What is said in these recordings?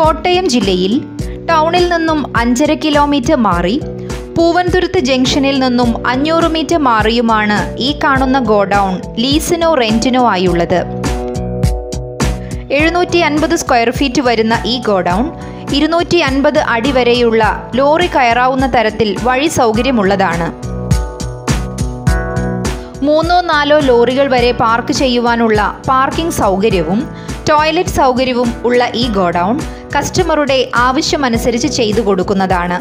കോട്ടയം ജില്ലയിൽ ടൗണിൽ നിന്നും അഞ്ചര കിലോമീറ്റർ മാറി പൂവൻതുരുത്ത് ജംഗ്ഷനിൽ നിന്നും അഞ്ഞൂറ് മീറ്റർ മാറിയുമാണ് ഈ കാണുന്ന ഗോഡൗൺ ലീസിനോ റെന്റിനോ ആയുള്ളത് എഴുന്നൂറ്റി അൻപത് സ്ക്വയർ ഫീറ്റ് വരുന്ന ഈ ഗോഡൗൺ ഇരുന്നൂറ്റി അൻപത് അടി വരെയുള്ള ലോറി കയറാവുന്ന തരത്തിൽ വഴി സൗകര്യമുള്ളതാണ് മൂന്നോ നാലോ ലോറികൾ വരെ പാർക്ക് ചെയ്യുവാനുള്ള പാർക്കിംഗ് സൗകര്യവും ടോയ്ലറ്റ് സൗകര്യവും ഉള്ള ഈ ഗോഡൗൺ കസ്റ്റമറുടെ ആവശ്യമനുസരിച്ച് ചെയ്തു കൊടുക്കുന്നതാണ്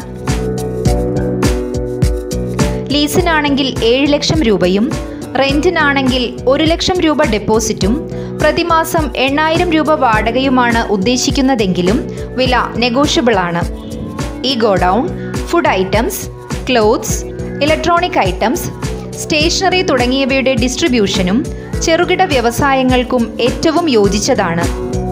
ലീസിനാണെങ്കിൽ ഏഴ് ലക്ഷം രൂപയും റെന്റിനാണെങ്കിൽ ഒരു ലക്ഷം രൂപ ഡെപ്പോസിറ്റും പ്രതിമാസം എണ്ണായിരം രൂപ വാടകയുമാണ് ഉദ്ദേശിക്കുന്നതെങ്കിലും വില നെഗോഷ്യബിൾ ആണ് ഈ godown food items clothes electronic items stationery തുടങ്ങിയവയുടെ ഡിസ്ട്രിബ്യൂഷനും ചെറുകിട വ്യവസായങ്ങൾക്കും ഏറ്റവും യോജിച്ചതാണ്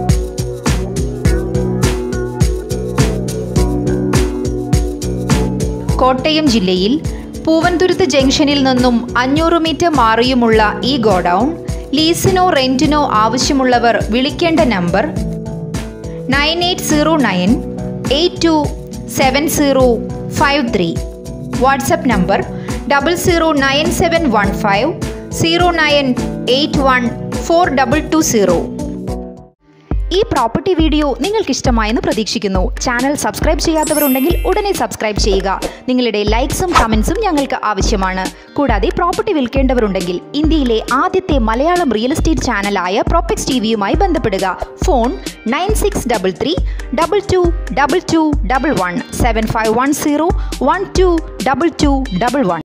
കോട്ടയം ജില്ലയിൽ പൂവൻതുരുത്ത് ജംഗ്ഷനിൽ നിന്നും അഞ്ഞൂറ് മീറ്റർ മാറിയുമുള്ള ഈ ഗോഡൗൺ ലീസിനോ റെന്റിനോ ആവശ്യമുള്ളവർ വിളിക്കേണ്ട number nine eight zero nine eight two seven zero five three WhatsApp number double zero nine seven one five zero nine eight one four double two zero ഈ പ്രോപ്പർട്ടി വീഡിയോ നിങ്ങൾക്ക് ഇഷ്ടമായെന്ന് പ്രതീക്ഷിക്കുന്നു channel subscribe ചെയ്യാത്തവരുണ്ടെങ്കിൽ ഉടനെ subscribe ചെയ്യുക നിങ്ങളുടെ ലൈക്സും കമൻസും ഞങ്ങൾക്ക് ആവശ്യമാണ് കൂടാതെ പ്രോപ്പർട്ടി വിൽക്കേണ്ടവരുണ്ടെങ്കിൽ ഇന്ത്യയിലെ ആദ്യത്തെ മലയാളം റിയൽ എസ്റ്റേറ്റ് ചാനലായ പ്രോപ്പക്സ് ടി വിയുമായി ബന്ധപ്പെടുക phone nine six double three double two double two double one seven five one zero one two double two double one